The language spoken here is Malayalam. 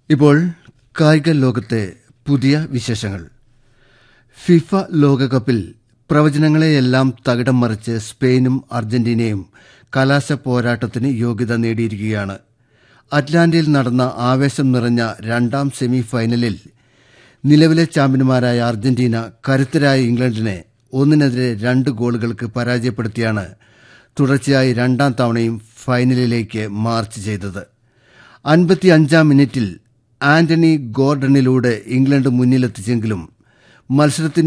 ഇപ്പോൾ കായിക ലോകത്തെ പുതിയ വിശേഷങ്ങൾ ഫിഫ ലോകകപ്പിൽ പ്രവചനങ്ങളെയെല്ലാം തകിടം മറിച്ച് സ്പെയിനും അർജന്റീനയും കലാശ പോരാട്ടത്തിന് യോഗ്യത നേടിയിരിക്കുകയാണ് അറ്റ്ലാന്റയിൽ നടന്ന ആവേശം നിറഞ്ഞ രണ്ടാം സെമി ഫൈനലിൽ നിലവിലെ ചാമ്പ്യന്മാരായ അർജന്റീന കരുത്തരായ ഇംഗ്ലണ്ടിനെ ഒന്നിനെതിരെ രണ്ട് ഗോളുകൾക്ക് പരാജയപ്പെടുത്തിയാണ് തുടർച്ചയായി രണ്ടാം തവണയും ഫൈനലിലേക്ക് മാർച്ച് ചെയ്തത് അൻപത്തിയഞ്ചാം മിനിറ്റിൽ ആന്റണി ഗോർഡണിലൂടെ ഇംഗ്ലണ്ട് മുന്നിലെത്തിച്ചെങ്കിലും മത്സരത്തിന്റെ